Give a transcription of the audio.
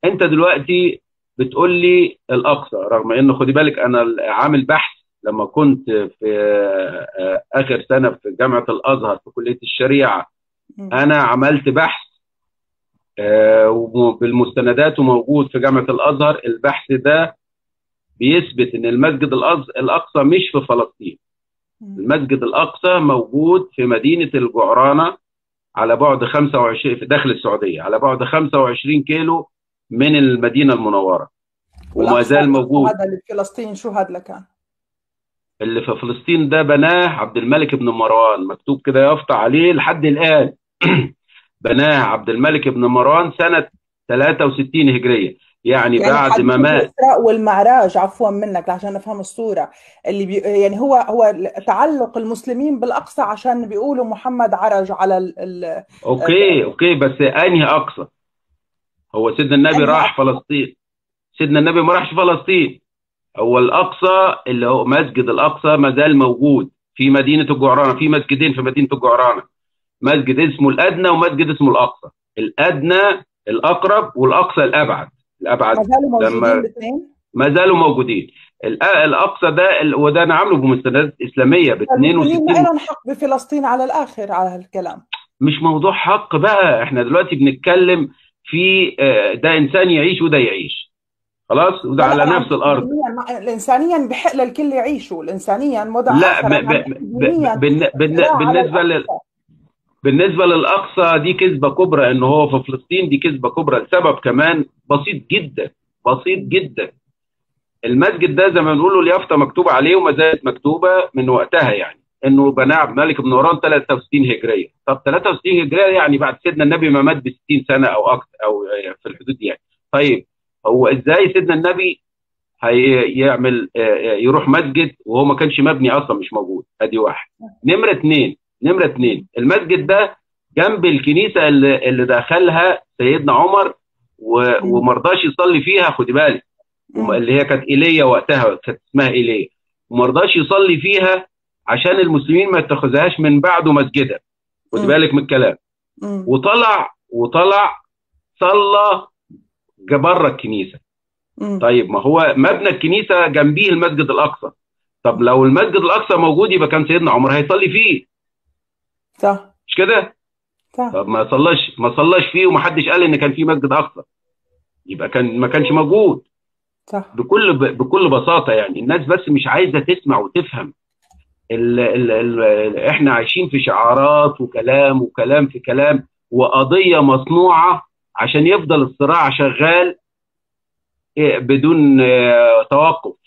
انت دلوقتي بتقول لي الاقصى رغم ان خدي بالك انا عامل بحث لما كنت في آه، اخر سنه في جامعه الازهر في كليه الشريعه انا عملت بحث آه، بالمستندات وموجود في جامعه الازهر البحث ده بيثبت ان المسجد الاقصى مش في فلسطين المسجد الاقصى موجود في مدينه الجعرانه على بعد 25 في داخل السعوديه على بعد 25 كيلو من المدينه المنوره وما زال موجود هذا اللي في فلسطين شو هذا كان؟ اللي في فلسطين ده بناه عبد الملك بن مروان مكتوب كده يافطة عليه لحد الآن بناه عبد الملك بن مروان سنة 63 هجرية يعني, يعني بعد ما مات الإسراء والمعراج عفوا منك عشان نفهم الصورة اللي بي يعني هو هو تعلق المسلمين بالأقصى عشان بيقولوا محمد عرج على ال ال أوكي أوكي بس أنهي أقصى هو سيدنا النبي راح فلسطين سيدنا النبي ما راحش فلسطين هو الأقصى اللي هو مسجد الأقصى ما زال موجود في مدينة الجعرانة في مسجدين في مدينة الجعرانة مسجد اسمه الأدنى ومسجد اسمه الأقصى الأدنى الأقرب والأقصى الأبعد الأبعد ما زالوا موجودين الاثنين ما زالوا موجودين الأقصى ده وده أنا عامله بمستندات إسلامية ب 62 لهم حق بفلسطين على الآخر على الكلام مش موضوع حق بقى احنا دلوقتي بنتكلم في آه، ده إنسان يعيش وده يعيش خلاص وده على نفس الارض الانسانيا بحق للكل يعيشوا الانسانيا وضع لا ب ب ب بالنسبه لل بالنسبه للاقصى دي كذبه كبرى ان هو في فلسطين دي كذبه كبرى لسبب كمان بسيط جدا بسيط جدا المسجد ده زي ما بنقولوا اليافطه مكتوب عليه وما زالت مكتوبه من وقتها يعني انه بناه عبد الملك بن مروان 63 هجريه طب 63 هجريه يعني بعد سيدنا النبي ما مات ب 60 سنه او اكثر او في الحدود دي يعني طيب هو ازاي سيدنا النبي هيعمل آه، آه، يروح مسجد وهو ما كانش مبني اصلا مش موجود ادي واحد نمره اثنين نمره اثنين المسجد ده جنب الكنيسه اللي, اللي دخلها سيدنا عمر وما رضاش يصلي فيها خدي بالك اللي هي كانت ايليا وقتها كانت اسمها ايليا وما رضاش يصلي فيها عشان المسلمين ما يتخذهاش من بعده مسجدا خدي بالك من الكلام وطلع وطلع صلى بره الكنيسه مم. طيب ما هو مبنى الكنيسه جنبيه المسجد الاقصى طب لو المسجد الاقصى موجود يبقى كان سيدنا عمر هيصلي فيه صح مش كده صح طب ما صلاش ما صلاش فيه ومحدش قال ان كان في مسجد اقصى يبقى كان ما كانش موجود صح بكل بكل بساطه يعني الناس بس مش عايزه تسمع وتفهم ال ال ال احنا عايشين في شعارات وكلام وكلام في كلام وقضيه مصنوعه عشان يفضل الصراع شغال إيه، بدون آه، توقف